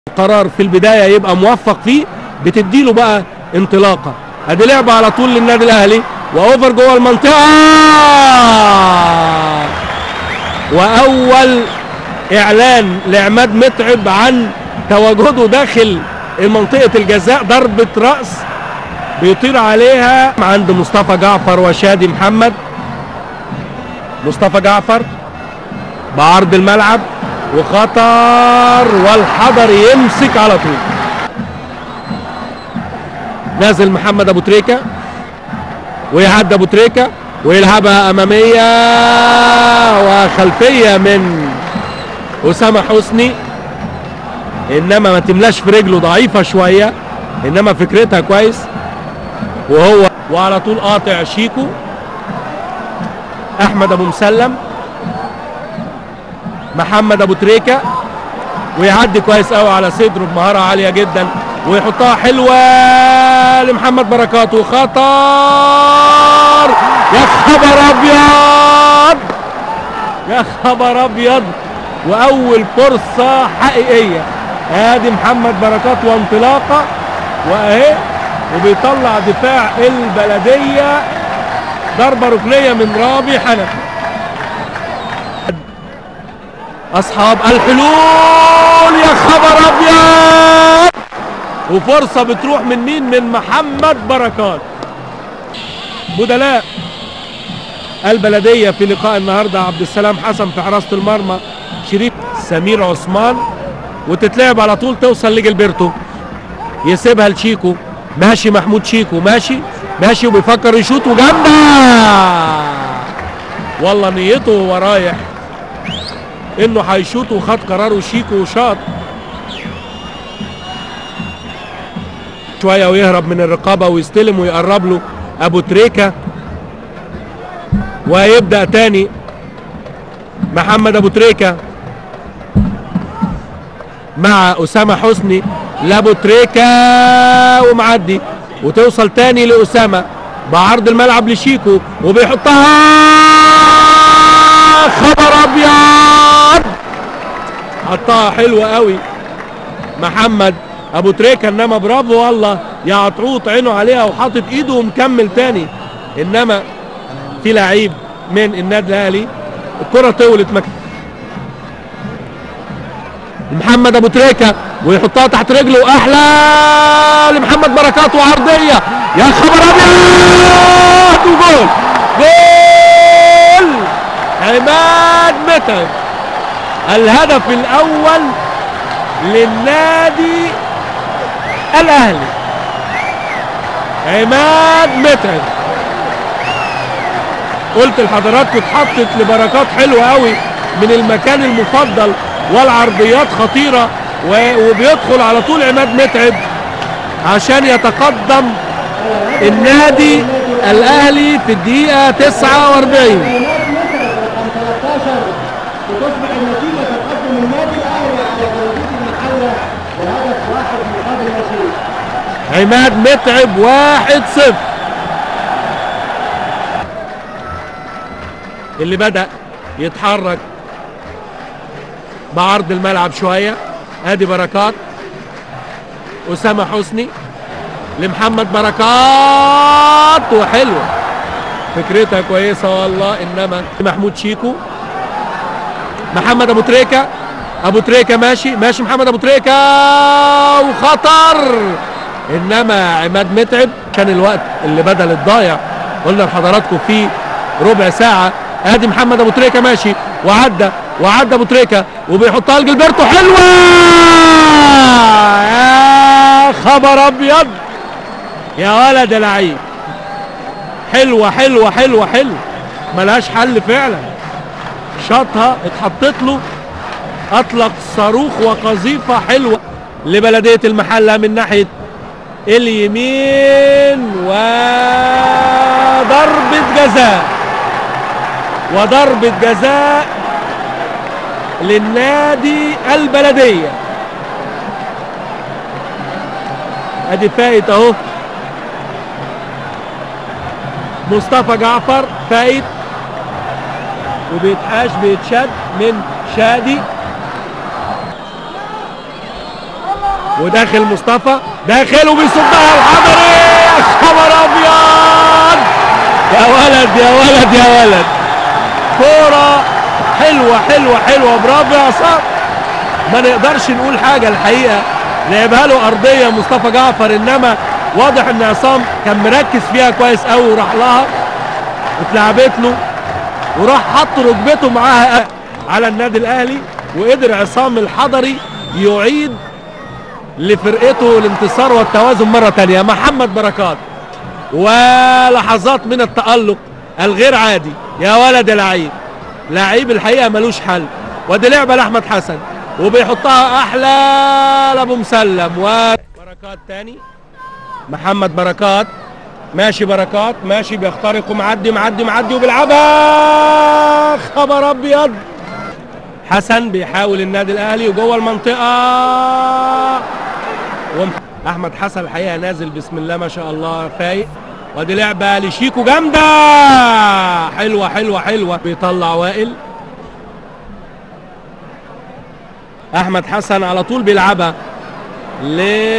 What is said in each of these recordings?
قرار في البدايه يبقى موفق فيه بتديله بقى انطلاقه ادي لعبه على طول للنادي الاهلي واوفر جوه المنطقه واول اعلان لعماد متعب عن تواجده داخل منطقه الجزاء ضربه راس بيطير عليها عند مصطفى جعفر وشادي محمد مصطفى جعفر بعرض الملعب وخطر والحضر يمسك على طول نازل محمد ابو تريكه ويعدي ابو تريكه ويلعبها اماميه وخلفيه من اسامه حسني انما ما تملاش في رجله ضعيفه شويه انما فكرتها كويس وهو وعلى طول قاطع شيكو احمد ابو مسلم محمد ابو تريكه ويعدي كويس قوي على صدره بمهاره عاليه جدا ويحطها حلوه لمحمد بركات وخطر يا خبر ابيض يا خبر ابيض واول فرصه حقيقيه ادي محمد بركات وانطلاقه واهي وبيطلع دفاع البلديه ضربه ركنيه من رامي حنفي اصحاب الحلول يا خبر ابيض وفرصه بتروح من مين من محمد بركات بدلاء البلديه في لقاء النهارده عبد السلام حسن في حراسه المرمى شريف سمير عثمان وتتلعب على طول توصل لجلبرتو يسيبها لشيكو ماشي محمود شيكو ماشي ماشي وبيفكر يشوط وجامده والله نيته وهو رايح انه هيشوط وخد قراره شيكو وشاط شويه ويهرب من الرقابه ويستلم ويقرب له ابو تريكه ويبدا تاني محمد ابو تريكه مع اسامه حسني لابو تريكه ومعدي وتوصل تاني لاسامه بعرض الملعب لشيكو وبيحطها خبر ابيض حطها حلوه قوي محمد ابو تريكه انما برافو والله يا عطعوط عينه عليها وحاطط ايده ومكمل تاني انما في لعيب من النادي الاهلي الكره طولت مك... محمد ابو تريكه ويحطها تحت رجله احلى لمحمد بركات وعرضيه يا خبر ابيض وجول جول عماد متعب الهدف الاول للنادي الاهلي عماد متعب قلت لحضراتكم اتحطت لبركات حلوه قوي من المكان المفضل والعرضيات خطيره وبيدخل على طول عماد متعب عشان يتقدم النادي الاهلي في الدقيقه 49 وتصبح النتيجه تقدم النادي الاهلي على توجيه المحله بهدف واحد مقابل نشيد. عماد متعب واحد صفر اللي بدأ يتحرك بعرض الملعب شوية ادي بركات أسامة حسني لمحمد بركات وحلوة فكرتها كويسة والله إنما محمود شيكو محمد أبو تريكة أبو تريكة ماشي ماشي محمد أبو تريكة وخطر إنما عماد متعب كان الوقت اللي بدل الضايع قلنا لحضراتكم في ربع ساعة ادي محمد ابو تريكه ماشي وعدى وعدى ابو تريكه وبيحطها لجلبرتو حلوه يا خبر ابيض يا ولد يا لعيب حلوه حلوه حلوه حلوه ملهاش حل فعلا شاطها اتحطت له اطلق صاروخ وقذيفه حلوه لبلديه المحله من ناحيه اليمين وضربه جزاء وضربة جزاء للنادي البلدية ادي فايت اهو مصطفى جعفر فايت وبيتحاش بيتشد من شادي وداخل مصطفى داخل وبيصدها الحضري يا خبر ابيض يا ولد يا ولد يا ولد كوره حلوه حلوه حلوه برافو يا عصام ما نقدرش نقول حاجه الحقيقه لعبها له ارضيه مصطفى جعفر انما واضح ان عصام كان مركز فيها كويس قوي وراح لها اتلعبت له وراح حط ركبته معاها على النادي الاهلي وقدر عصام الحضري يعيد لفرقته الانتصار والتوازن مرة تانية محمد بركات ولحظات من التألق الغير عادي يا ولد يا لعيب لعيب الحقيقة ملوش حل ودي لعبة لأحمد حسن وبيحطها أحلى لأبو مسلم وبركات تاني محمد بركات ماشي بركات ماشي بيخترق ومعدي معدي معدي وبيلعبها خبر ابيض حسن بيحاول النادي الاهلي وجوه المنطقه وم- احمد حسن الحقيقه نازل بسم الله ما شاء الله فايق ودي لعبه لشيكو جامده حلوه حلوه حلوه بيطلع وائل احمد حسن على طول بيلعبها ل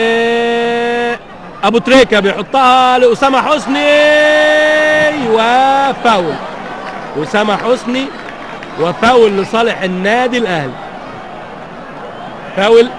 ابو تريكه بيحطها لاسامه حسني وفاول اسامه حسني وفاول لصالح النادي الاهلي فاول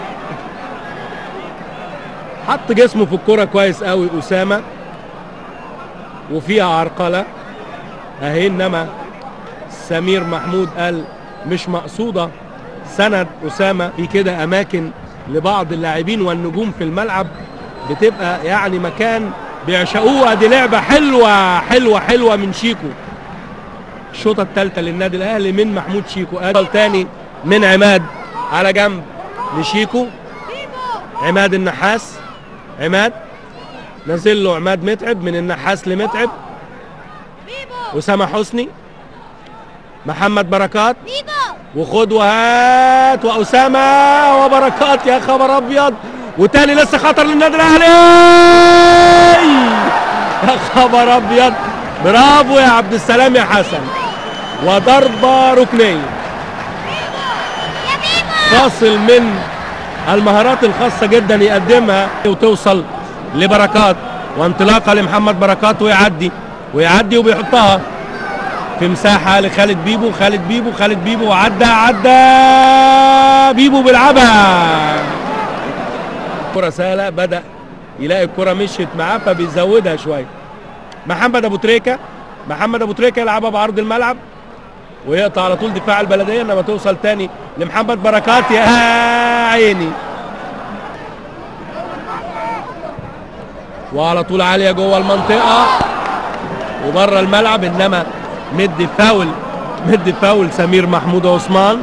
حط جسمه في الكرة كويس قوي اسامه وفيها عرقله اهي انما سمير محمود قال مش مقصوده سند اسامه في كده اماكن لبعض اللاعبين والنجوم في الملعب بتبقى يعني مكان بيعشقوها دي لعبه حلوه حلوه حلوه من شيكو الشوطه الثالثه للنادي الاهلي من محمود شيكو اجل تاني من عماد على جنب لشيكو عماد النحاس عماد نزل له عماد متعب من النحاس لمتعب اسامه حسني محمد بركات وخد وهات واسامه وبركات يا خبر ابيض وتاني لسه خطر للنادي الاهلي يا خبر ابيض برافو يا عبد السلام يا حسن وضربه ركنيه فاصل من المهارات الخاصة جدا يقدمها وتوصل لبركات وانطلاقة لمحمد بركات ويعدي ويعدي وبيحطها في مساحة لخالد بيبو خالد بيبو خالد بيبو عدى عدى بيبو بيلعبها كرة سهلة بدأ يلاقي الكرة مشيت معاه فبيزودها شوية محمد أبو تريكة محمد أبو تريكة يلعبها بعرض الملعب ويقطع على طول دفاع البلدية انما توصل تاني لمحمد بركات يا عيني وعلى طول عالية جوه المنطقة وبره الملعب انما مدي فاول مدي فاول سمير محمود عثمان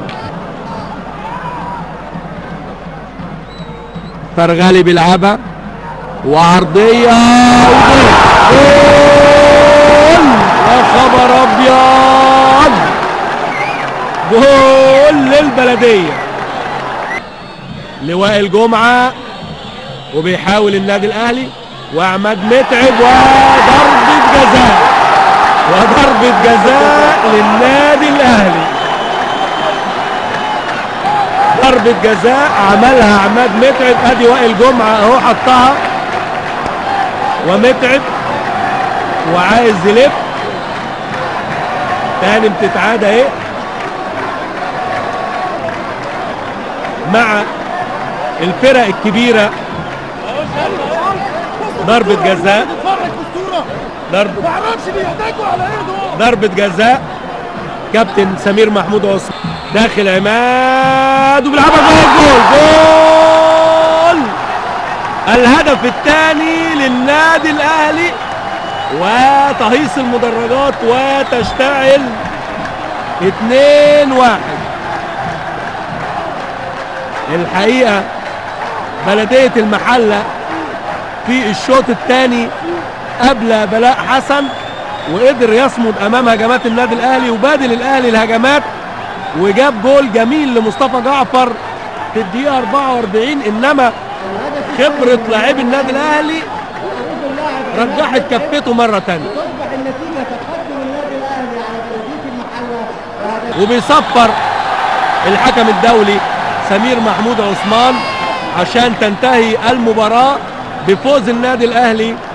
فرغالي بيلعبها وعرضية جول يا خبر ابيض جول للبلدية لواء الجمعة وبيحاول النادي الاهلي وعماد متعب وضربة جزاء وضربة جزاء للنادي الاهلي ضربة جزاء عملها عماد متعب ادي وائل جمعة اهو حطها ومتعب وعايز يلف تاني بتتعاد اهي مع الفرق الكبيرة ضربة جزاء ضرب ضربة جزاء كابتن سمير محمود عثمان داخل عماد وبيلعبها جول جول جول الهدف الثاني للنادي الاهلي وتهيص المدرجات وتشتعل 2 1 الحقيقه بلديه المحله في الشوط الثاني قبل بلاء حسن وقدر يصمد امام هجمات النادي الاهلي وبادل الاهلي الهجمات وجاب جول جميل لمصطفى جعفر في الدقيقه 44 انما خبره لاعبي النادي الاهلي رجحت كفته مره ثانيه تصبح النتيجة تقدم النادي الأهلي على بلدية المحلة وهدف وبيصفر الحكم الدولي سمير محمود عثمان عشان تنتهي المباراة بفوز النادي الأهلي